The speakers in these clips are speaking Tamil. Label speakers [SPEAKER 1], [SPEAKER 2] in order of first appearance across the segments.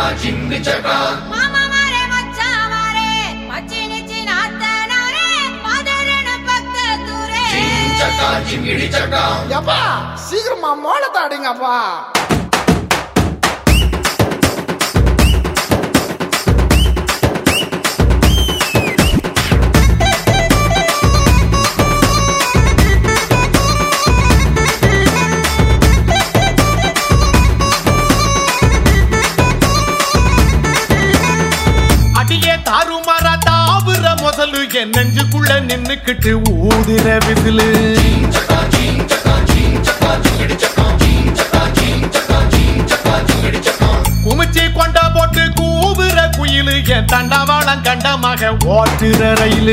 [SPEAKER 1] மாமா மாரே மச்சான் மாரே மச்சி நிச்சி நாத்தனாரே பதறன பக்கத்தூரே
[SPEAKER 2] எப்பா சீக்கிரமா மோளத்தை அடிங்கப்பா
[SPEAKER 3] அடியே தாறுமாறா தாவுற முதலு என் நெஞ்சுக்குள்ள நின்னுக்கிட்டு ஊதுற விசிலு குமிச்சி கொண்டா போட்டு கூவுற குயிலு என் தண்டவாளம் கண்டமாக ஓட்டுற ரயிலு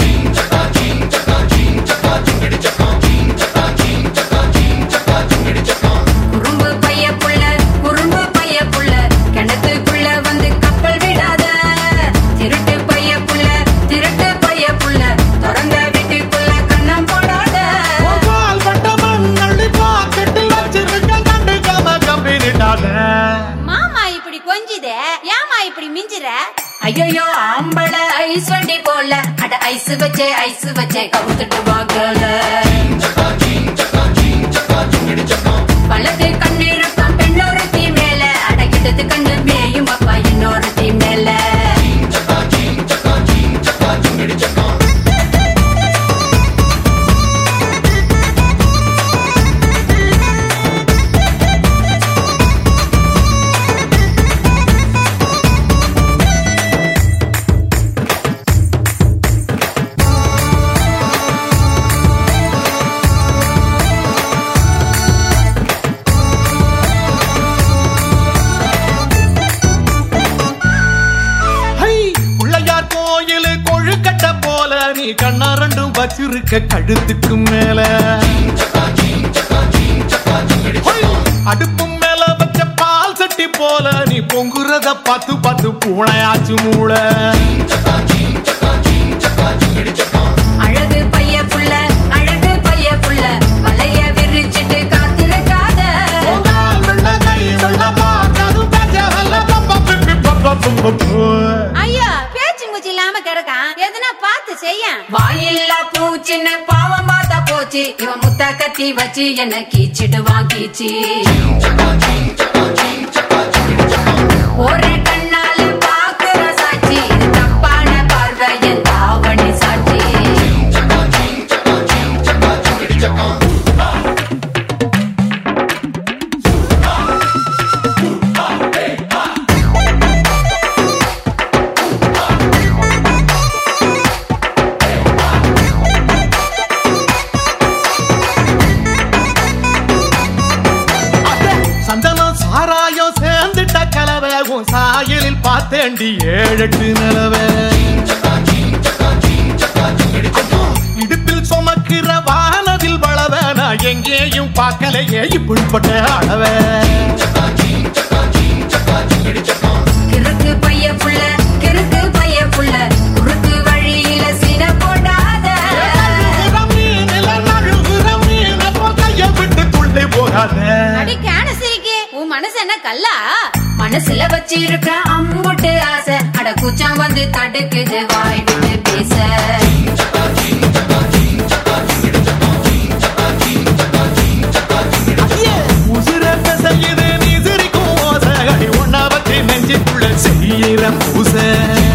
[SPEAKER 1] குறும்பு பைய புள்ள குறும்பு பைய புள்ள கிணத்துக்குள்ள வந்து கப்பல் விடாத திருட்டு பைய புள்ள திருட்டு பைய புள்ள திறந்த வீட்டுக்குள்ள கண்ணம் போடாத
[SPEAKER 3] பால் வட்டமன் அள்ளி பாக்கெட்டில் வச்சிருக்க கண்டுக்காம கம்பினிட்டாத
[SPEAKER 1] மாமா இப்படி கொஞ்சிதே ஏமா இப்படி மிஞ்சிர ஐயோ ஆம்பள ஐஸ் வண்டி போல அட ஐஸ் வச்சே ஐஸ் வச்சே கவுத்துட்டு வாங்கல வலது கண்ணு இருக்கும் பெண்ணொரு தீ மேல அடக்கிட்டது கண்ணு மேயும் அப்பா இன்னொரு தீ மேல
[SPEAKER 3] ஹை பிள்ளையார் கோயிலு கொழுக்கட்டை போல நீ கண்ணா ரெண்டும் வச்சிருக்க கழுத்துக்கு மேல ஹை, அடுப்பு மேல வச்ச பால் சட்டி போல நீ பொங்குறத பார்த்து பார்த்து பூனையாச்சு மூளை
[SPEAKER 1] அழகு பைய புள்ள அழகு பைய புள்ள வலைய விரிச்சிட்டு காத்திருக்காத ஐயா பேச்சு மூச்சு இல்லாம கிடக்கான் எதுனா பார்த்து செய்ய வாயில்லா பூச்சின்னு பாவம் பார்த்தா போச்சு இவன் முத்த கத்தி வச்சு என்ன கீச்சிடுவான் கீச்சி ஒரே கண்ணால பாக்குற சாட்சி இது தப்பான பார்வை என் தாவணி சாட்சி
[SPEAKER 3] சந்தனம் சாராயம் சேர்ந்துட்ட கலவை உன் சாயலில் பார்த்தேண்டி ஏழெட்டு நிலவை இடுப்பில் சுமக்கிற வானவில் வளவ நான் எங்கேயும் பார்க்கலையே இப்படிப்பட்ட அளவை
[SPEAKER 1] கிறுக்கு பைய புள்ள கிறுக்கு பைய புள்ள குறுக்கு வழியில சீன போடாத
[SPEAKER 3] போகாத
[SPEAKER 1] அடி கேனசிரிக்கு உன் மனசு என்ன கல்லா மனசுல வச்சிருக்க அம்புட்டு ஆசை அட கூச்சம் வந்து தடுக்குது வாய் விட்டு பேச
[SPEAKER 3] உசுர பெசையுது நீ சிரிக்கும் ஓசை ஒன்னா வச்சு நெஞ்சுக்குள்ள செய்யற பூசை